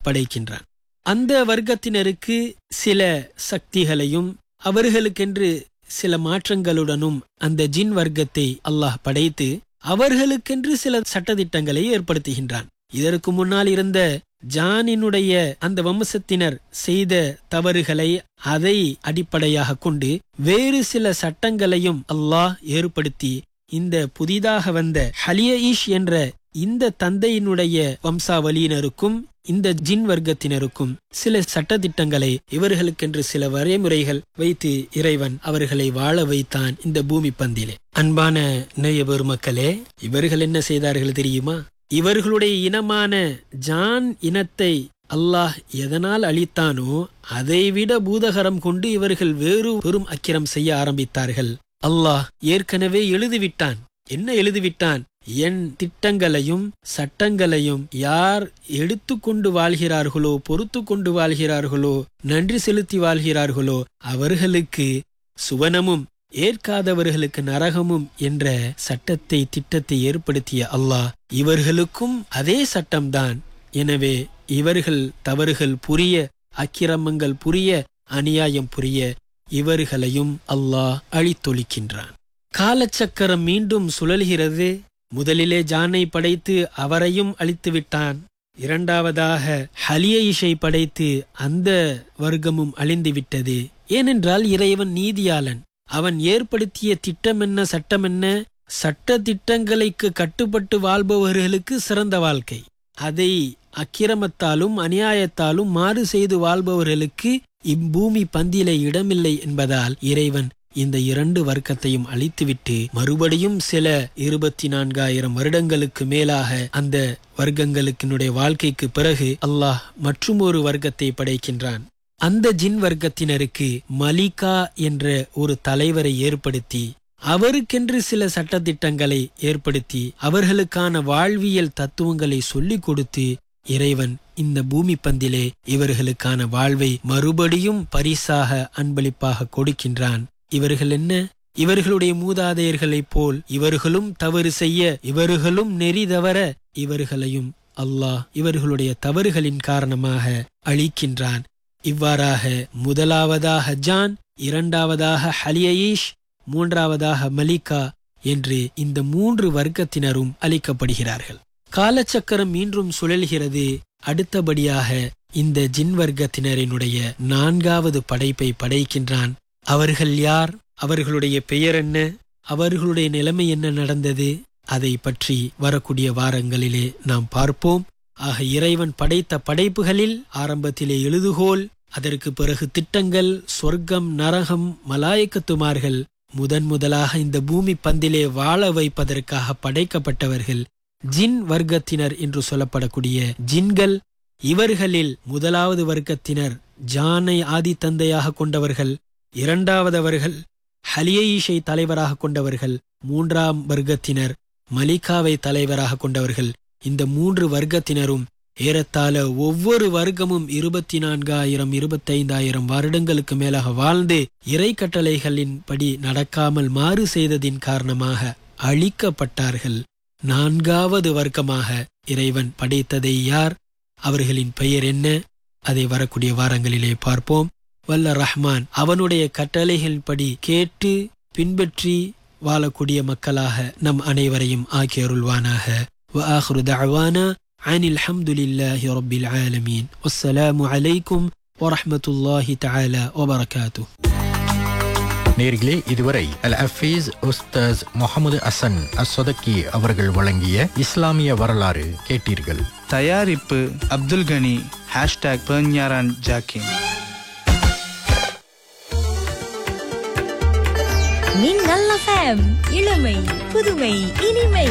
படைக்கின்றான் அந்த வர்க்கத்தினருக்கு சில சக்திகளையும் அவர்களுக்கென்று சில மாற்றங்களுடனும் அந்த ஜின் வர்க்கத்தை அல்லாஹ் படைத்து அவர்களுக்கென்று சில சட்டதிட்டங்களை ஏற்படுத்துகின்றான் இதற்கு முன்னால் இருந்த ஜானினுடைய அந்த வம்சத்தினர் செய்த தவறுகளை அதை அடிப்படையாக கொண்டு வேறு சில சட்டங்களையும் அல்லாஹ் ஏற்படுத்தி இந்த புதிதாக வந்த ஹலியஈஷ் என்ற இந்த தந்தையினுடைய வம்சாவளியினருக்கும் இந்த ஜின் வர்க்கத்தினருக்கும் சில சட்டதிட்டங்களை இவர்களுக்கென்று சில வரைமுறைகள் வைத்து இறைவன் அவர்களை வாழ வைத்தான் இந்த பூமி பந்திலே அன்பான நேய பெருமக்களே இவர்கள் என்ன செய்தார்கள் தெரியுமா இவர்களுடைய இனமான ஜான் இனத்தை அல்லாஹ் எதனால் அளித்தானோ அதைவிட பூதகரம் கொண்டு இவர்கள் வேறு பெரும் அக்கிரம் செய்ய ஆரம்பித்தார்கள் அல்லாஹ் ஏற்கனவே எழுதிவிட்டான் என்ன எழுதிவிட்டான் என் திட்டங்களையும் சட்டங்களையும் யார் எடுத்துக்கொண்டு வாழ்கிறார்களோ பொறுத்து கொண்டு வாழ்கிறார்களோ நன்றி செலுத்தி வாழ்கிறார்களோ அவர்களுக்கு சுவனமும் ஏற்காதவர்களுக்கு நரகமும் என்ற சட்டத்தை திட்டத்தை ஏற்படுத்திய அல்லாஹ் இவர்களுக்கும் அதே சட்டம்தான் எனவே இவர்கள் தவறுகள் புரிய அக்கிரமங்கள் புரிய அநியாயம் புரிய இவர்களையும் அல்லாஹ் அழித்தொழிக்கின்றான் காலச்சக்கரம் மீண்டும் சுழல்கிறது முதலிலே ஜானை படைத்து அவரையும் அழித்து விட்டான் இரண்டாவதாக ஹலியைஷை படைத்து அந்த வர்க்கமும் அழிந்து விட்டது ஏனென்றால் இறைவன் நீதியாளன் அவன் ஏற்படுத்திய திட்டம் என்ன சட்டம் என்ன சட்ட திட்டங்களுக்கு கட்டுப்பட்டு வாழ்பவர்களுக்கு சிறந்த வாழ்க்கை அதை அக்கிரமத்தாலும் அநியாயத்தாலும் மாறு செய்து வாழ்பவர்களுக்கு இப்பூமி பந்தியில இடமில்லை என்பதால் இறைவன் இந்த இரண்டு வர்க்கத்தையும் அழித்துவிட்டு மறுபடியும் சில இருபத்தி நான்காயிரம் வருடங்களுக்கு மேலாக அந்த வர்க்கங்களுக்கினுடைய வாழ்க்கைக்கு பிறகு அல்லாஹ் மற்றும் ஒரு வர்க்கத்தை படைக்கின்றான் அந்த ஜின் வர்க்கத்தினருக்கு மலிகா என்ற ஒரு தலைவரை ஏற்படுத்தி அவருக்கென்று சில சட்டத்திட்டங்களை ஏற்படுத்தி அவர்களுக்கான வாழ்வியல் தத்துவங்களை சொல்லிக் கொடுத்து இறைவன் இந்த பூமி பந்திலே இவர்களுக்கான வாழ்வை மறுபடியும் பரிசாக அன்பளிப்பாக கொடுக்கின்றான் இவர்கள் என்ன இவர்களுடைய மூதாதையர்களைப் போல் இவர்களும் தவறு செய்ய இவர்களும் நெறி தவற இவர்களையும் அல்லாஹ் இவர்களுடைய தவறுகளின் காரணமாக அழிக்கின்றான் இவ்வாறாக முதலாவதாக ஜான் இரண்டாவதாக ஹலியீஷ் மூன்றாவதாக மலிகா என்று இந்த மூன்று வர்க்கத்தினரும் அளிக்கப்படுகிறார்கள் காலச்சக்கரம் மீண்டும் சுழல்கிறது அடுத்தபடியாக இந்த ஜின் வர்க்கத்தினரினுடைய நான்காவது படைப்பை படைக்கின்றான் அவர்கள் யார் அவர்களுடைய பெயர் என்ன அவர்களுடைய நிலைமை என்ன நடந்தது அதை பற்றி வரக்கூடிய வாரங்களிலே நாம் பார்ப்போம் ஆக இறைவன் படைத்த படைப்புகளில் ஆரம்பத்திலே எழுதுகோல் அதற்கு பிறகு திட்டங்கள் சொர்க்கம் நரகம் மலாயக்கத்துமார்கள் முதன் முதலாக இந்த பூமி பந்திலே வாழ வைப்பதற்காக படைக்கப்பட்டவர்கள் ஜின் வர்க்கத்தினர் என்று சொல்லப்படக்கூடிய ஜின்கள் இவர்களில் முதலாவது வர்க்கத்தினர் ஜானை ஆதி தந்தையாக கொண்டவர்கள் இரண்டாவதவர்கள் ஹலியீஷை தலைவராக கொண்டவர்கள் மூன்றாம் வர்க்கத்தினர் மலிகாவை தலைவராக கொண்டவர்கள் இந்த மூன்று வர்க்கத்தினரும் ஏறத்தாழ ஒவ்வொரு வர்க்கமும் இருபத்தி நான்காயிரம் இருபத்தைந்தாயிரம் வருடங்களுக்கு மேலாக வாழ்ந்து இறை கட்டளைகளின் படி நடக்காமல் மாறு செய்ததின் காரணமாக அழிக்கப்பட்டார்கள் நான்காவது வர்க்கமாக இறைவன் படைத்ததை யார் அவர்களின் பெயர் என்ன அதை வரக்கூடிய வாரங்களிலே பார்ப்போம் வல்ல ரஹ்மான் அவனுடைய கட்டளைகளின்படி கேட்டு பின்பற்றி வாழக்கூடிய மக்களாக நம் அனைவரையும் ஆக்கியருள்வானாக وآخر دعوانا عن الحمد لله رب العالمين والسلام عليكم ورحمة الله تعالى وبركاته நேர்களே இதுவரை அல் அஃபீஸ் உஸ்தாஸ் முகமது அசன் அஸ்வதக்கி அவர்கள் வழங்கிய இஸ்லாமிய வரலாறு கேட்டீர்கள் தயாரிப்பு அப்துல் கனி ஹேஷ்டாக் பெர்ஞாரான் ஜாக்கின் மின்னல் எஃப்எம் இளமை புதுமை இனிமை